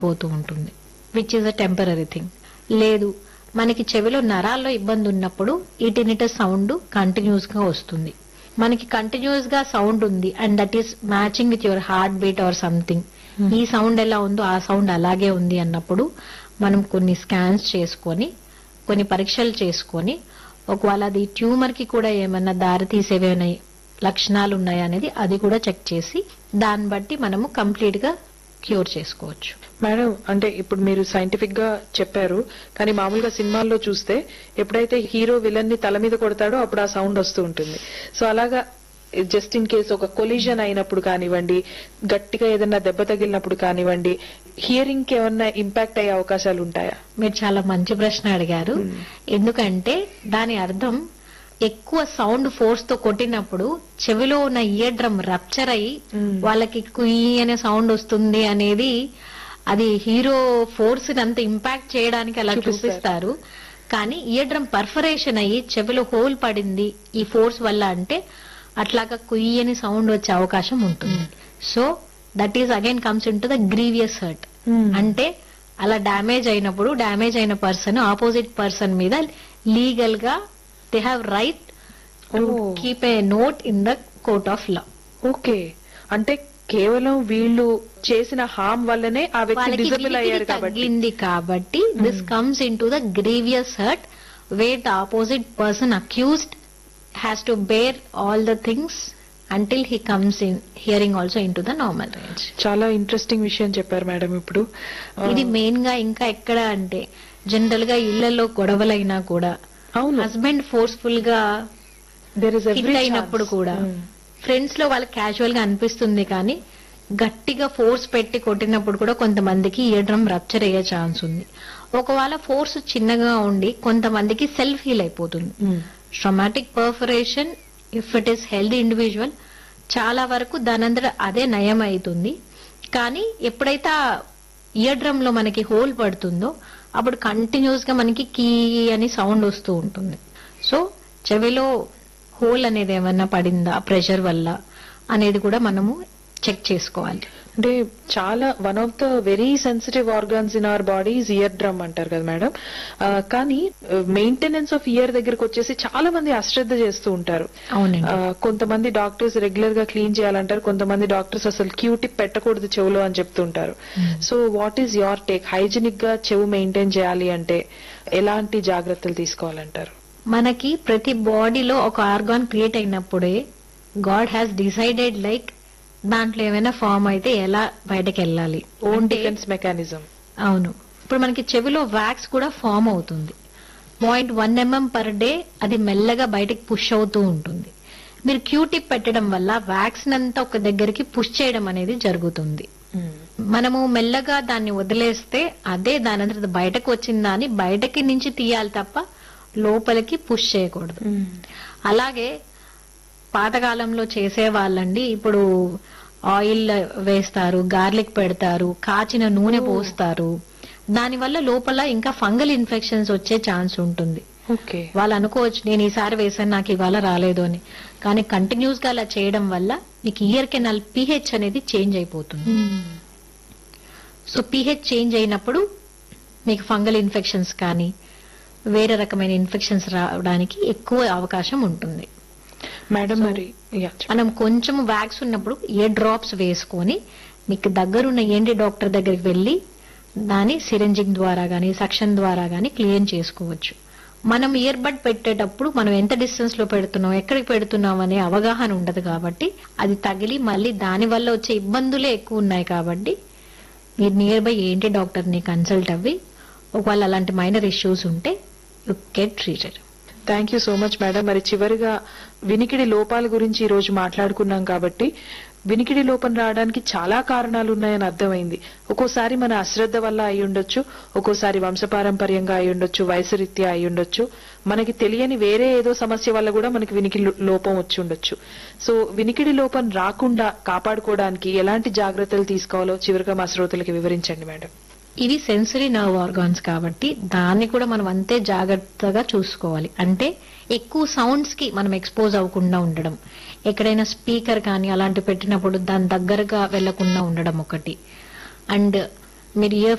పోతూ ఉంటుంది which is a temporary thing లేదు మనకి చెవిలో నరాల్లో ఇబ్బంది ఉన్నప్పుడు ఈ టినిటస్ సౌండ్ కంటిన్యూస్ గా వస్తుంది మనకి కంటిన్యూస్ గా సౌండ్ ఉంది and that is matching with your heart beat or something ఈ సౌండ్ ఎలా ఉందో ఆ సౌండ్ అలాగే ఉంది అన్నప్పుడు మనం కొన్ని స్కాన్స్ చేసుకొని కొన్ని పరీక్షలు చేసుకొని ఒకవేళ అది ట్యూమర్ కి కూడా ఏమన్నా దారి తీసేవేమైనా లక్షణాలు ఉన్నాయా అనేది అది కూడా చెక్ చేసి దాన్ని బట్టి మనము కంప్లీట్ గా క్యూర్ చేసుకోవచ్చు మేడం అంటే ఇప్పుడు మీరు సైంటిఫిక్ గా చెప్పారు కానీ మామూలుగా సినిమాల్లో చూస్తే ఎప్పుడైతే హీరో విలన్ ని తల మీద కొడతాడో అప్పుడు ఆ సౌండ్ వస్తూ ఉంటుంది సో అలాగా జస్ట్ ఇన్ కేస్ ఒక కొలిజన్ అయినప్పుడు కానివ్వండి గట్టిగా ఏదైనా దెబ్బ తగిలినప్పుడు కానివ్వండి హియరింగ్ కి ఏమన్నా ఇంపాక్ట్ అయ్యే అవకాశాలు ఉంటాయా మీరు చాలా మంచి ప్రశ్న అడిగారు ఎందుకంటే దాని అర్థం ఎక్కువ సౌండ్ ఫోర్స్ తో కొట్టినప్పుడు చెవిలో ఉన్న ఇయర్ డ్రమ్ రప్చర్ అయ్యి Hmm. వాళ్ళకి కుయ్యి అనే సౌండ్ వస్తుంది అనేది అది హీరో ఫోర్స్ అంత ఇంపాక్ట్ చేయడానికి అలా చూపిస్తారు. చూపిస్తారు కానీ ఇయర్ డ్రమ్ పర్ఫరేషన్ అయ్యి చెవిలో హోల్ పడింది ఈ ఫోర్స్ వల్ల అంటే అట్లాగా కుయ్యి అని సౌండ్ వచ్చే అవకాశం ఉంటుంది so that is again comes in to the grievous hurt అంటే అలా డ్యామేజ్ అయినప్పుడు డ్యామేజ్ అయిన పర్సన్ ఆపోజిట్ పర్సన్ మీద లీగల్ గా they have right Oh. Keep a note in the court of law okay అంటే కేవలం వీళ్ళు చేసిన హామ్ వల్లనే ఆ వ్యక్తి వాళ్ళకి డిజబుల్ వినికిడి అయ్యారు కాబట్టి తగ్గింది కాబట్టి this comes in to the grievous hurt where the opposite person accused has to bear all the things until he comes in hearing also in to the normal range చాలా ఇంట్రెస్టింగ్ విషయం చెప్పారు madam ఇప్పుడు ఆ, ఇది main గా ఇంకా ఎక్కడ అంటే జనరల్ గా ఇళ్లలో గొడవలైనా కూడా అవును హస్బెండ్ ఫోర్స్ఫుల్ గా దేర్ ఇస్ హిట్ అయినప్పుడు కూడా ఫ్రెండ్స్ లో వాళ్ళకి క్యాజువల్ గా అనిపిస్తుంది కానీ గట్టిగా ఫోర్స్ పెట్టి కొట్టినప్పుడు కూడా కొంతమందికి ఇయర్ డ్రమ్ రప్చర్ అయ్యే ఛాన్స్ ఉంది ఒకవేళ ఫోర్స్ చిన్నగా ఉండి కొంతమందికి సెల్ఫ్ హీల్ అయిపోతుంది traumatic perforation if it is healthy individual చాలా వరకు దానంతట అదే నయం అవుతుంది కానీ ఎప్పుడైతే ఆ ఇయర్ డ్రమ్ లో మనకి హోల్ పడుతుందో అప్పుడు కంటిన్యూస్ గా మనకి కీ అని సౌండ్ వస్తూ ఉంటుంది సో చెవిలో హోల్ అనేది ఏమన్నా పడిందా ప్రెషర్ వల్ల అనేది కూడా మనము చెక్ చేసుకోవాలి అంటే చాలా one of the very sensitive organs in our body is ear drum అంటారు కదా మేడం ఆ, కానీ మెయింటెనెన్స్ ఆఫ్ ఇయర్ దగ్గరకు వచ్చేసి చాలా మంది అశ్రద్ధ చేస్తూ ఉంటారు అవునండి ఆ, కొంతమంది డాక్టర్స్ రెగ్యులర్ గా క్లీన్ చేయాలంటారు కొంతమంది డాక్టర్స్ అసలు క్యూటిప్ పెట్టకూడదు చెవులో అని చెప్తుంటారు so what is your take hygienic గా చెవు మెయింటైన్ చేయాలి అంటే ఎలాంటి జాగ్రత్తలు తీసుకోవాలంటారు మనకి ప్రతి బాడీలో ఒక ఆర్గాన్ క్రియేట్ అయినప్పుడే గాడ్ హ్యాస్ డిసైడెడ్ లైక్ దాంట్లో ఏమైనా ఫామ్ అయితే ఎలా బయటకు వెళ్ళాలి ఓన్ అంటే- డిఫెన్స్ మెకానిజం అవును ఇప్పుడు మనకి చెవిలో వ్యాక్స్ కూడా ఫామ్ అవుతుంది point one mm per day అది మెల్లగా బయటకు పుష్ అవుతూ ఉంటుంది మీరు క్యూటిప్ పెట్టడం వల్ల వ్యాక్స్ అంతా ఒక దగ్గరికి పుష్ చేయడం అనేది జరుగుతుంది మనము మెల్లగా దాన్ని వదిలేస్తే అదే దాని అంతట బయటకు వచ్చిందా అని బయటకి నుంచి తీయాలి తప్ప లోపలికి పుష్ చేయకూడదు అలాగే పాతకాలంలో చేసే వాళ్ళండి ఇప్పుడు ఆయిల్ వేస్తారు గార్లిక్ పెడతారు కాచిన నూనె పోస్తారు దానివల్ల లోపల ఇంకా ఫంగల్ ఇన్ఫెక్షన్స్ వచ్చే ఛాన్స్ ఉంటుంది ఓకే వాళ్ళు అనుకోవచ్చు నేను ఈసారి వేసాను నాకు ఇవాళ రాలేదు అని కానీ కంటిన్యూస్ గా అలా చేయడం వల్ల మీకు ఇయర్ కెనాల్ పిహెచ్ అనేది చేంజ్ అయిపోతుంది సో పిహెచ్ చేంజ్ అయినప్పుడు మీకు ఫంగల్ ఇన్ఫెక్షన్స్ కానీ వేరే రకమైన ఇన్ఫెక్షన్స్ రావడానికి ఎక్కువ అవకాశం ఉంటుంది మేడం మరి yeah, చెప్పండి. మనం కొంచెం వ్యాక్స్ ఉన్నప్పుడు ఏ డ్రాప్స్ వేసుకొని మీకు దగ్గరున్న ఏంటి డాక్టర్ దగ్గరికి వెళ్ళి దాన్ని సిరింజింగ్ ద్వారా గానీ సక్షన్ ద్వారా గానీ క్లీన్ చేసుకోవచ్చు మనం ఇయర్ బడ్ పెట్టేటప్పుడు మనం ఎంత డిస్టెన్స్ లో పెడుతున్నాం ఎక్కడికి పెడుతున్నాం అనే అవగాహన ఉండదు కాబట్టి అది తగిలి మళ్ళీ దాని వల్ల వచ్చే ఇబ్బందులే ఎక్కువ ఉన్నాయి కాబట్టి మీరు నియర్ బై ఏంటి డాక్టర్ని కన్సల్ట్ అవ్వి ఒకవేళ అలాంటి మైనర్ ఇష్యూస్ ఉంటే you get treated thank you so much madam మరి చివరిగా వినికిడి లోపాల గురించి ఈ రోజు మాట్లాడుకున్నాం కాబట్టి వినికిడి లోపం రావడానికి చాలా కారణాలు ఉన్నాయని అర్థమైంది ఒక్కోసారి మన అశ్రద్ధ వల్ల అయి ఉండొచ్చు ఒక్కోసారి వంశపారంపర్యంగా అయి ఉండొచ్చు వయసు రీత్యా అయి ఉండొచ్చు మనకి తెలియని వేరే ఏదో సమస్య వల్ల కూడా మనకి వినికిడి లో- లోపం వచ్చి ఉండొచ్చు సో వినికిడి లోపం రాకుండా కాపాడుకోవడానికి ఎలాంటి జాగ్రత్తలు తీసుకోవాలో చివరిగా మా శ్రోతలకి వివరించండి మేడం ఇవి సెన్సరీ నర్వ్ ఆర్గాన్స్ కాబట్టి దాన్ని కూడా మనం అంతే జాగ్రత్తగా చూసుకోవాలి అంటే ఎక్కువ సౌండ్స్ కి మనం ఎక్స్పోజ్ అవ్వకుండా ఉండడం ఎక్కడైనా స్పీకర్ కానీ అలాంటి పెట్టినప్పుడు దాని దగ్గరగా వెళ్లకుండా ఉండడం ఒకటి అండ్ మీరు ఇయర్